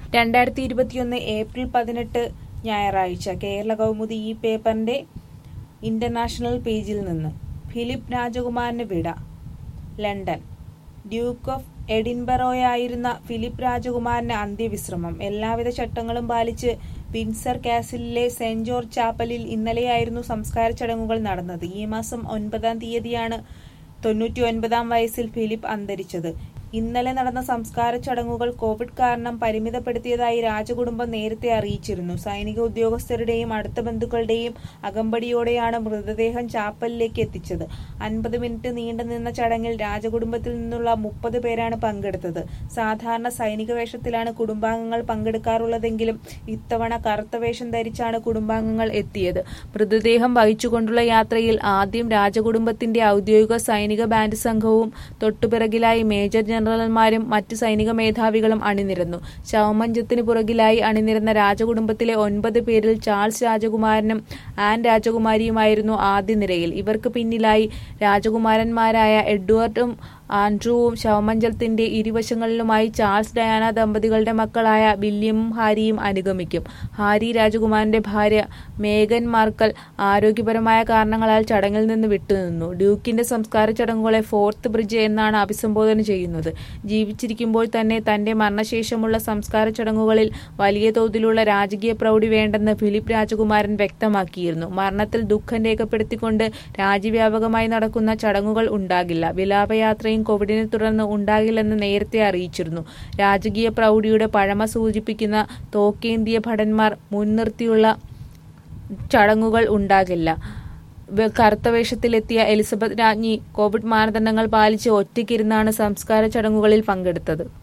രണ്ടായിരത്തി ഇരുപത്തിയൊന്ന് ഏപ്രിൽ പതിനെട്ട് ഞായറാഴ്ച കേരള കൗമുദി ഈ പേപ്പറിന്റെ ഇന്റർനാഷണൽ പേജിൽ നിന്ന് ഫിലിപ്പ് രാജകുമാരന് വിട ലണ്ടൻ ഡ്യൂക്ക് ഓഫ് എഡിൻബറോയായിരുന്ന ഫിലിപ്പ് രാജകുമാരന് അന്ത്യവിശ്രമം എല്ലാവിധ ചട്ടങ്ങളും പാലിച്ച് വിൻസർ കാസിലിലെ സെന്റ് ജോർജ് ചാപ്പലിൽ ഇന്നലെയായിരുന്നു സംസ്കാര ചടങ്ങുകൾ നടന്നത് ഈ മാസം ഒൻപതാം തീയതിയാണ് തൊണ്ണൂറ്റി ഒൻപതാം വയസ്സിൽ ഫിലിപ്പ് അന്തരിച്ചത് ഇന്നലെ നടന്ന സംസ്കാര ചടങ്ങുകൾ കോവിഡ് കാരണം പരിമിതപ്പെടുത്തിയതായി രാജകുടുംബം നേരത്തെ അറിയിച്ചിരുന്നു സൈനിക ഉദ്യോഗസ്ഥരുടെയും അടുത്ത ബന്ധുക്കളുടെയും അകമ്പടിയോടെയാണ് മൃതദേഹം ചാപ്പലിലേക്ക് എത്തിച്ചത് അൻപത് മിനിറ്റ് നീണ്ടുനിന്ന ചടങ്ങിൽ രാജകുടുംബത്തിൽ നിന്നുള്ള മുപ്പത് പേരാണ് പങ്കെടുത്തത് സാധാരണ സൈനിക വേഷത്തിലാണ് കുടുംബാംഗങ്ങൾ പങ്കെടുക്കാറുള്ളതെങ്കിലും ഇത്തവണ കറുത്ത വേഷം ധരിച്ചാണ് കുടുംബാംഗങ്ങൾ എത്തിയത് മൃതദേഹം വഹിച്ചുകൊണ്ടുള്ള യാത്രയിൽ ആദ്യം രാജകുടുംബത്തിന്റെ ഔദ്യോഗിക സൈനിക ബാൻഡ് സംഘവും തൊട്ടുപിറകിലായി മേജർ ജനറൽമാരും മറ്റ് സൈനിക മേധാവികളും അണിനിരന്നു ശവമഞ്ചത്തിന് പുറകിലായി അണിനിരന്ന രാജകുടുംബത്തിലെ ഒൻപത് പേരിൽ ചാൾസ് രാജകുമാരനും ആൻ രാജകുമാരിയുമായിരുന്നു ആദ്യ നിരയിൽ ഇവർക്ക് പിന്നിലായി രാജകുമാരന്മാരായ എഡ്വേർഡും ആൻഡ്രൂവും ശവമഞ്ചത്തിന്റെ ഇരുവശങ്ങളിലുമായി ചാൾസ് ഡയാന ദമ്പതികളുടെ മക്കളായ വില്യമും ഹാരിയും അനുഗമിക്കും ഹാരി രാജകുമാരന്റെ ഭാര്യ മേഗൻ മാർക്കൽ ആരോഗ്യപരമായ കാരണങ്ങളാൽ ചടങ്ങിൽ നിന്ന് വിട്ടുനിന്നു ഡ്യൂക്കിന്റെ സംസ്കാര ചടങ്ങുകളെ ഫോർത്ത് ബ്രിഡ്ജ് എന്നാണ് അഭിസംബോധന ചെയ്യുന്നത് ജീവിച്ചിരിക്കുമ്പോൾ തന്നെ തന്റെ മരണശേഷമുള്ള സംസ്കാര ചടങ്ങുകളിൽ വലിയ തോതിലുള്ള രാജകീയ പ്രൗഢി വേണ്ടെന്ന് ഫിലിപ്പ് രാജകുമാരൻ വ്യക്തമാക്കിയിരുന്നു മരണത്തിൽ ദുഃഖം രേഖപ്പെടുത്തിക്കൊണ്ട് രാജ്യവ്യാപകമായി നടക്കുന്ന ചടങ്ങുകൾ ഉണ്ടാകില്ല വിലാപയാത്രയും കോവിഡിനെ തുടർന്ന് ഉണ്ടാകില്ലെന്ന് നേരത്തെ അറിയിച്ചിരുന്നു രാജകീയ പ്രൗഢിയുടെ പഴമ സൂചിപ്പിക്കുന്ന തോക്കേന്തിയ ഭടന്മാർ മുൻനിർത്തിയുള്ള ചടങ്ങുകൾ ഉണ്ടാകില്ല വെ- കറുത്ത വേഷത്തിലെത്തിയ എലിസബത്ത് രാജ്ഞി കോവിഡ് മാനദണ്ഡങ്ങൾ പാലിച്ച് ഒറ്റയ്ക്കിരുന്നാണ് സംസ്കാര ചടങ്ങുകളിൽ പങ്കെടുത്തത്